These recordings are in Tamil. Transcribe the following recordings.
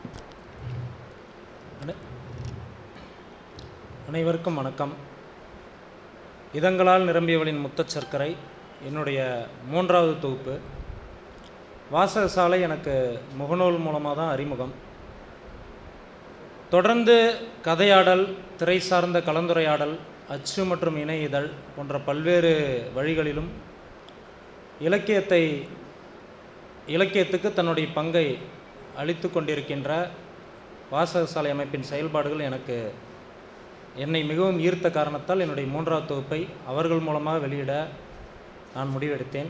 அனை- அனைவருக்கும் வணக்கம் இதங்களால் நிரம்பியவளின் முத்தச் சர்க்கரை என்னுடைய மூன்றாவது தொகுப்பு வாசகசாலை எனக்கு முகநூல் மூலமாக தான் அறிமுகம் தொடர்ந்து கதையாடல் திரை சார்ந்த கலந்துரையாடல் அச்சு மற்றும் இணை இதழ் போன்ற பல்வேறு வழிகளிலும் இலக்கியத்தை இலக்கியத்துக்கு தன்னுடைய பங்கை அளித்து கொண்டிருக்கின்ற வாசகசாலை அமைப்பின் செயல்பாடுகள் எனக்கு என்னை மிகவும் ஈர்த்த காரணத்தால் என்னுடைய மூன்றாவது தொகுப்பை அவர்கள் மூலமாக வெளியிட நான் முடிவெடுத்தேன்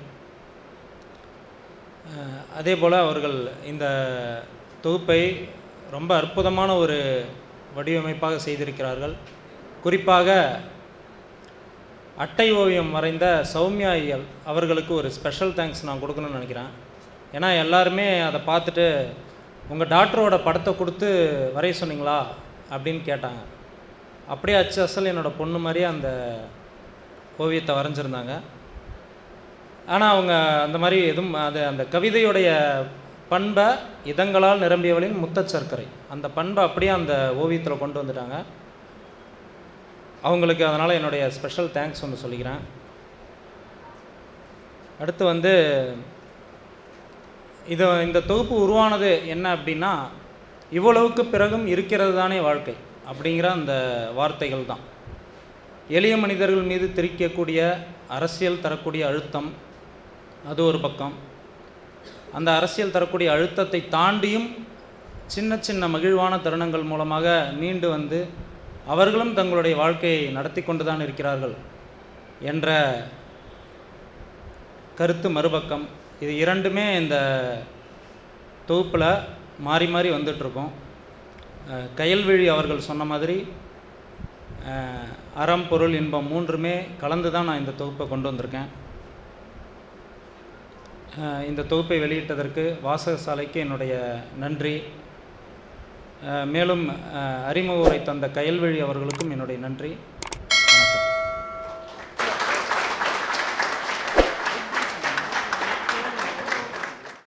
அஹ், அதே போல் அவர்கள் இந்த தொகுப்பை ரொம்ப அற்புதமான ஒரு வடிவமைப்பாக செய்திருக்கிறார்கள் குறிப்பாக அட்டை ஓவியம் வரைந்த சௌமியா ஐயல் அவர்களுக்கு ஒரு ஸ்பெஷல் தேங்க்ஸ் நான் கொடுக்கணும்னு நினைக்கிறேன் ஏன்னா எல்லாருமே அதை பார்த்துட்டு உங்கள் டாக்டரோட படத்தை கொடுத்து வரைய சொன்னீங்களா அப்படின்னு கேட்டாங்க அப்படியே அச்சு அசல் என்னோடய பொண்ணு மாதிரியே அந்த ஓவியத்தை வரைஞ்சிருந்தாங்க ஆனால் அவங்க அந்த மாதிரி எதுவும் அது அந்த கவிதையுடைய பண்பை இதங்களால் நிரம்பியவளின் முத்தச் சர்க்கரை அந்த பண்பை அப்படியே அந்த ஓவியத்தில் கொண்டு வந்துட்டாங்க அவங்களுக்கு அதனால் என்னுடைய ஸ்பெஷல் தேங்க்ஸ் ஒன்று சொல்லிக்கிறேன் அடுத்து வந்து இது இந்த தொகுப்பு உருவானது என்ன அப்படின்னா இவ்வளவுக்கு பிறகும் இருக்கிறது தானே வாழ்க்கை அப்படிங்கிற அந்த வார்த்தைகள் தான் எளிய மனிதர்கள் மீது திரிக்கக்கூடிய அரசியல் தரக்கூடிய அழுத்தம் அது ஒரு பக்கம் அந்த அரசியல் தரக்கூடிய அழுத்தத்தை தாண்டியும் சின்ன சின்ன மகிழ்வான தருணங்கள் மூலமாக மீண்டு வந்து அவர்களும் தங்களுடைய வாழ்க்கையை நடத்தி கொண்டு தான் இருக்கிறார்கள் என்ற கருத்து மறுபக்கம் இது இரண்டுமே இந்த தொகுப்பில் மாறி மாறி வந்துட்ருக்கோம் அஹ், கயல்விழி அவர்கள் சொன்ன மாதிரி அஹ், அறம் பொருள் இன்பம் மூன்றுமே கலந்து தான் நான் இந்த தொகுப்பை கொண்டு வந்திருக்கேன் அஹ், இந்த தொகுப்பை வெளியிட்டதற்கு வாசகசாலைக்கு என்னுடைய நன்றி அஹ், மேலும் அஹ், அறிமுக உரை தந்த கயல்விழி அவர்களுக்கும் என்னுடைய நன்றி